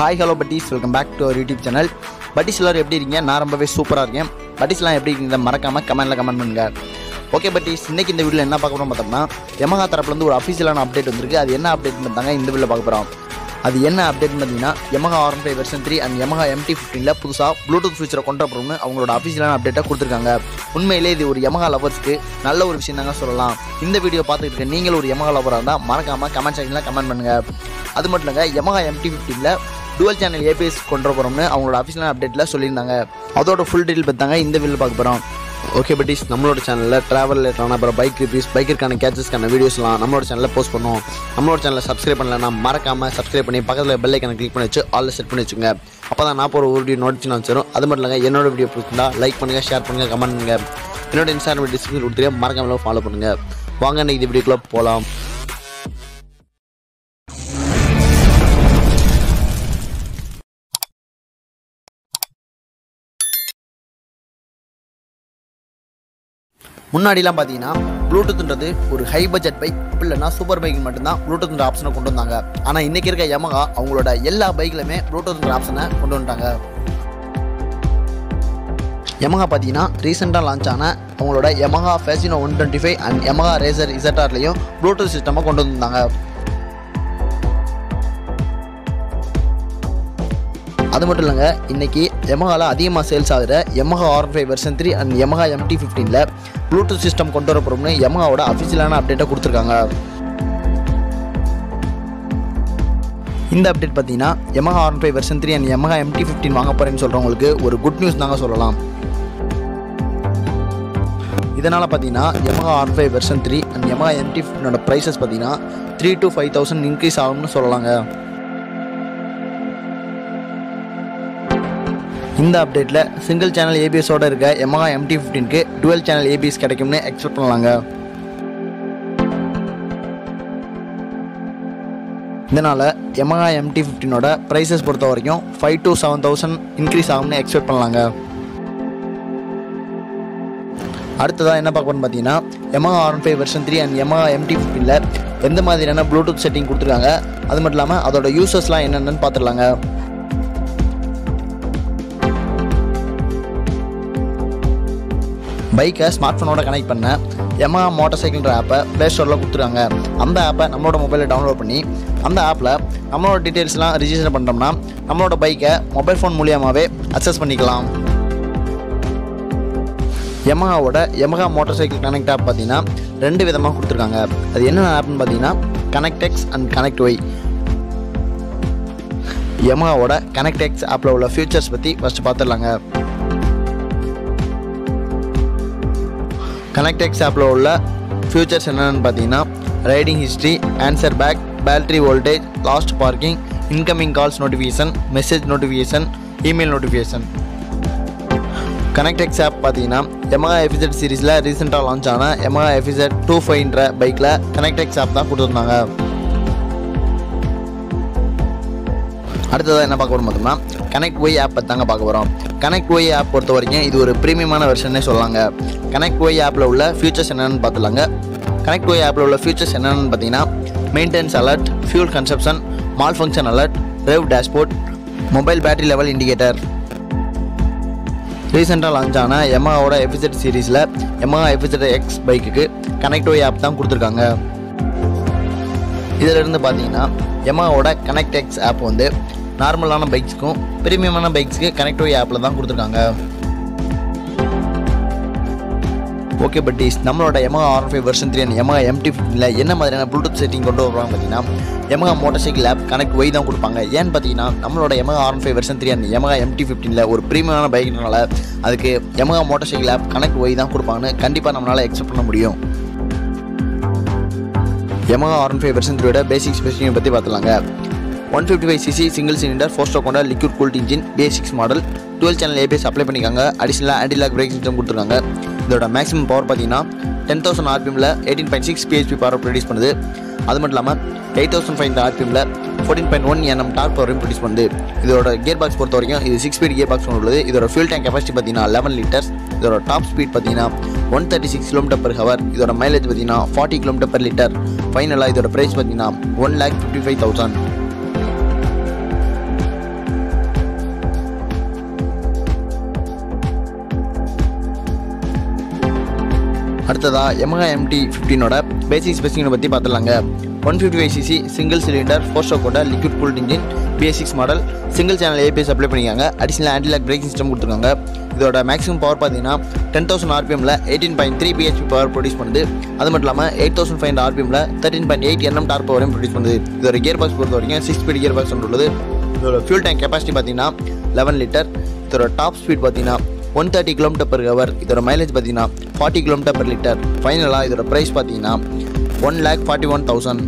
hi hello buddies welcome back to our YouTube channel buddies எல்லாரும் எப்படி இருக்கீங்க நான் ரொம்பவே சூப்பராக இருக்கேன் பட்டீஸ்லாம் எப்படி இருக்கீங்க மறக்காமல் கமெண்ட்டில் கமெண்ட் பண்ணுங்க ஓகே பட்டீஸ் இன்னைக்கு இந்த வீடியோவில் என்ன பார்க்க போகிறோம் பார்த்தோம்னா யமஹா தரப்புலேருந்து ஒரு அஃபீஷியலான அப்டேட் வந்திருக்கு அது என்ன அப்டேட் பார்த்தாங்க இந்த வீடியோவில் பார்க்க போகிறோம் அது என்ன அப்டேட் பார்த்தீங்கன்னா Yamaha RN five version three and Yamaha MT ஃபிஃப்டீனில் புதுசாக ப்ளூடூத் ஃபீச்சரை கொண்டு வரணும்னு அவங்களோட அஃபீஷியலான அப்டேட்டை கொடுத்துருக்காங்க உண்மையிலே இது ஒரு Yamaha லவர்ஸ்க்கு நல்ல ஒரு விஷயம் தாங்க சொல்லலாம் இந்த வீடியோ பார்த்துட்டு இருக்க நீங்கள் ஒரு Yamaha லவராக இருந்தால் மறக்காமல் கமெண்ட் செக்ஷனில் கமெண்ட் பண்ணுங்கள் அது மட்டும் இல்லைங்க Yamaha எம்டி ஃபிஃப்டீனில் டுவல் சேனல் ஏபிஎஸ் கொண்டு வர போகிறோம்னு அவங்களோட அஃபீஷியலான அப்டேட்டில் சொல்லியிருந்தாங்க அதோட ஃபுல் டீட்டெயில் பார்த்தாங்க இந்த வீடியோ பார்க்க போகிறோம் ஓகே பட்டீஸ் நம்மளோட சேனலில் ட்ராவல் ரிலேட்டான அப்புறம் பைக் ரிவ்யூஸ் பைக்கிற்கான கேச்சஸ்க்கான வீடியோஸ்லாம் நம்மளோட சேனலில் போஸ்ட் பண்ணுவோம் நம்மளோட சேனலை சப்ஸ்கிரைப் பண்ணலன்னா மறக்காமல் சப்ஸ்கிரைப் பண்ணி பக்கத்தில் பெல் ஐக்கனை கிளிக் பண்ணி வச்சு ஆல்ல செட் பண்ணி வச்சுங்க அப்போ தான் நான் போகிற ஒரு வீடியோ நோட்டிஃபிகேஷன் வச்சிடும் அது மட்டும் இல்லைங்க என்னோட வீடியோ பிடிச்சிருந்தா லைக் பண்ணுங்கள் ஷேர் பண்ணுங்கள் கமெண்ட் பண்ணுங்கள் என்னோட இன்ஸ்டாகிராம் டிஸ்கிரிப்ஷன் கொடுத்துருக்கேன் மறக்காம ஃபாலோ பண்ணுங்கள் வாங்க இன்னைக்கு இந்த வீடியோக்குள்ளே போகலாம் முன்னாடிலாம் பார்த்தீங்கன்னா ப்ளூடூத்ன்றது ஒரு ஹை பட்ஜெட் பைக் இல்லைன்னா சூப்பர் பைக் மட்டும்தான் ப்ளூடூத்ன்ற ஆப்ஷனை கொண்டு வந்தாங்க ஆனால் இன்றைக்கி இருக்க Yamaha அவங்களோட எல்லா பைக்லையுமே ப்ளூடூத்ன்ற ஆப்ஷனை கொண்டு வந்துட்டாங்க Yamaha பார்த்தீங்கன்னா ரீசெண்டாக லான்ச் ஆன அவங்களோட Yamaha Fascino one twenty five and Yamaha racer இசட்டார்லேயும் ப்ளூடூத் சிஸ்டமாக கொண்டு வந்தாங்க அது மட்டும் இல்லைங்க இன்னைக்கு Yamahaல அதிகமாக சேல்ஸ் ஆகுற Yamaha R five version three and Yamaha MT ஃபிஃப்டீனில் ப்ளூடூத் சிஸ்டம் கொண்டு வரப்போகிறோம்னு Yamahaவோட அஃபிஷியலான அப்டேட்டை கொடுத்துருக்காங்க இந்த அப்டேட் பார்த்தீங்கன்னா Yamaha R five version three and Yamaha MT fifteen வாங்க போகிறேன்னு சொல்கிறவங்களுக்கு ஒரு குட் நியூஸ் தாங்க சொல்லலாம் இதனால் பார்த்தீங்கன்னா Yamaha R five version three and Yamaha MT ஃபிஃப்டினோட ப்ரைஸஸ் பார்த்தீங்கன்னா three to five thousand increase ஆகும்னு சொல்லலாங்க இந்த அப்டேட்டில் சிங்கிள் சேனல் ஏபிஎஸோட இருக்க Yamaha எம்டி ஃபிஃப்டீனுக்கு டுவெல் சேனல் ஏபிஎஸ் கிடைக்கும்னு எக்ஸ்பெக்ட் பண்ணலாங்க இதனால் Yamaha எம்டி ஃபிஃப்டீனோட ப்ரைஸஸ் பொறுத்த வரைக்கும் five to seven thousand increase ஆகும்னு எக்ஸ்பெக்ட் பண்ணலாங்க அடுத்ததாக என்ன பார்க்கணும்னு பார்த்தீங்கன்னா Yamaha R five version three and Yamaha MT ஃபிஃப்டீனில் எந்த மாதிரியான ப்ளூடூத் செட்டிங் கொடுத்துருக்காங்க அது மட்டும் இல்லாமல் அதோட யூசர்ஸ்லாம் என்னென்னு பார்த்துடலாங்க பைக்கை ஸ்மார்ட் ஃபோனோட கனெக்ட் பண்ண Yamaha மோட்டார் சைக்கிள்ன்ற ஆப்பை ப்ளே ஸ்டோரில் கொடுத்துருக்காங்க அந்த ஆப்பை நம்மளோட மொபைலில் டவுன்லோட் பண்ணி அந்த ஆப்பில் நம்மளோட டீட்டெயில்ஸ்லாம் ரிஜிஸ்டர் பண்ணிட்டோம்னா நம்மளோட பைக்கை மொபைல் ஃபோன் மூலியமாகவே அக்சஸ் பண்ணிக்கலாம் Yamahaவோட Yamaha motorcycle connect app பார்த்தீங்கன்னா ரெண்டு விதமாக கொடுத்துருக்காங்க அது என்னென்ன ஆப்னு பார்த்தீங்கன்னா connect X and connect Y Yamahaவோட கனெக்ட் எக்ஸ் ஆப்பில் உள்ள ஃபியூச்சர்ஸ் பற்றி ஃபஸ்ட்டு பார்த்துடலாங்க கனெக்ட் எக்ஸ் ஆப்பில் உள்ள ஃபியூச்சர்ஸ் என்னென்னு பார்த்தீங்கன்னா riding history answer back battery voltage last parking incoming calls notification message notification email notification connect X app பார்த்தீங்கன்னா Yamaha எஃபிசெட் சீரிஸில் ரீசெண்டாக லான்ச் ஆன Yamaha எஃபிசெட் டூ ஃபைவ்ன்ற பைக்கில் கனெக்ட் எக்ஸ் ஆப் தான் கொடுத்துருந்தாங்க அடுத்ததாக என்ன பார்க்க போகிறோம் பார்த்தோம்னா கனெக்ட் ஒய் ஆப் தாங்க பார்க்க போகிறோம் கனெக்ட் ஒய் ஆப் பொறுத்த வரைக்கும் இது ஒரு ப்ரீமியமான வெர்ஷனே சொல்லலாங்க கனெக்ட் ஒய் ஆப்பில் உள்ள ஃபியூச்சர்ஸ் என்னென்னு பார்த்துலாங்க கனெக்ட் ஒய் ஆப்பில் உள்ள ஃபியூச்சர்ஸ் என்னென்னு பார்த்தீங்கன்னா maintenance alert fuel consumption malfunction alert drive dashboard mobile battery level indicator ரீசெண்டாக லான்ச் ஆன Yamahaவோட எஃபிசெட் சீரீஸில் Yamaha எஃபிசெட் எக்ஸ் பைக்குக்கு கனெக்ட் ஒய் ஆப் தான் கொடுத்துருக்காங்க இதிலிருந்து பார்த்தீங்கன்னா Yamahaவோட கனெக்ட் எக்ஸ் ஆப் வந்து நார்மலான பைக்ஸ்க்கும் பிரீமியமான பைக்ஸ்க்கு கனெக்ட் ஒய் ஆப்பில் தான் கொடுத்துருக்காங்க ஓகே பட்டீஸ் நம்மளோட Yamaha R five version three and Yamaha MT ஃபிஃப்டினில் என்ன மாதிரியான ப்ளூடூத் செட்டிங் கொண்டு வருவாங்க பார்த்தீங்கன்னா Yamaha motorcycle app connect Y தான் கொடுப்பாங்க ஏன்னு பார்த்தீங்கன்னா நம்மளோட Yamaha R five version three and Yamaha MT ஃபிஃப்டினில் ஒரு ப்ரீமியமான பைக்னால அதுக்கு Yamaha motorcycle app connect Y தான் கொடுப்பாங்கன்னு கண்டிப்பாக நம்மளால் எக்ஸ்பெக்ட் பண்ண முடியும் Yamaha ஆர் ஃபைவ் வெர்ஷன் த்ரீயோட பேசிக் ஸ்பெசிஃபிகேஷன் பற்றி பார்த்துலாங்க one fifty five cc single cylinder four stroke கொண்ட liquid cooled engine basics model dual channel ABS apply பண்ணிக்காங்க அடிஷனலாக ஆன்டி லாக் பிரேக் சிஸ்டம் கொடுத்துருக்காங்க இதோட மேக்ஸிமம் பவர் பார்த்தீங்கன்னா டென் தௌசண்ட் ஆர்பிஎம்ல eighteen point six BHP power produce பண்ணுது அது மட்டும் இல்லாமல் எயிட் தௌசண்ட் ஃபைவ் ஆர்பிஎம்ல fourteen point one NM torque பவரையும் ப்ரொடியூஸ் பண்ணுது இதோட கியர் பாக்ஸ் பொறுத்த வரைக்கும் இது சிக்ஸ் ஸ்பீட் கியர் பாக்ஸ் உள்ளது இதோட ஃபியூல் டேங்க் கெப்பாசிட்டி பார்த்தீங்கன்னா லெவன் லிட்டர்ஸ் இதோட டாப் ஸ்பீட் பார்த்தீங்கன்னா one thirty six kilometre per hour இதோட மைலேஜ் பார்த்தீங்கன்னா ஃபார்ட்டி கிலோமீட்டர் per லிட்டர் ஃபைனலாக இதோட ப்ரைஸ் பார்த்தீங்கன்னா one lakh fifty five thousand அடுத்ததாக Yamaha MT ஃபிஃப்டீனோட பேசிக் ஸ்பெசிஃபிகேஷனை பற்றி பார்த்துலாங்க one fifty five cc single cylinder four stroke கொண்ட liquid cooled engine BS six model single channel ABS apply பண்ணியிருக்காங்க அடிஷனல் ஆன்டிலாக் பிரேக்கிங் சிஸ்டம் கொடுத்துருக்காங்க இதோட மேக்ஸிமம் பவர் பார்த்தீங்கன்னா டென் தௌசண்ட் ஆர்பிஎம்ல eighteen point three BHP power produce பண்ணுது அது மட்டும் இல்லாமல் எயிட் தௌசண்ட் ஃபைவ் ஹண்ட்ரட் ஆர்பிஎம்ல thirteen point eight NM torque பவரையும் ப்ரொடியூஸ் பண்ணுது இதோட கியர் பாக்ஸ் பொறுத்த வரைக்கும் சிக்ஸ் ஸ்பீட் கியர் பாக்ஸ் உள்ளது இதோட ஃபியூல் டேங்க் கெப்பாசிட்டி பார்த்தீங்கன்னா லெவன் லிட்டர் இதோட டாப் ஸ்பீட் பார்த்தீங்கன்னா one thirty kilometre per hour இதோட மைலேஜ் பார்த்தீங்கன்னா ஃபார்ட்டி கிலோமீட்டர் per லிட்டர் ஃபைனலாக இதோட ப்ரைஸ் பார்த்தீங்கன்னா one lakh forty one thousand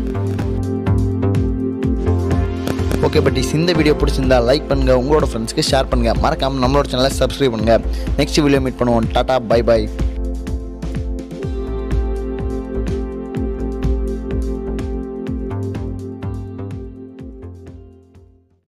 okay but இந்த வீடியோ பிடிச்சிருந்தா லைக் பண்ணுங்கள் உங்களோட ஃப்ரெண்ட்ஸ்க்கு ஷேர் பண்ணுங்கள் மறக்காமல் நம்மளோட சேனலை சப்ஸ்கிரைப் பண்ணுங்கள் நெக்ஸ்ட் வீடியோ மீட் பண்ணுவோம் டாடா பை பை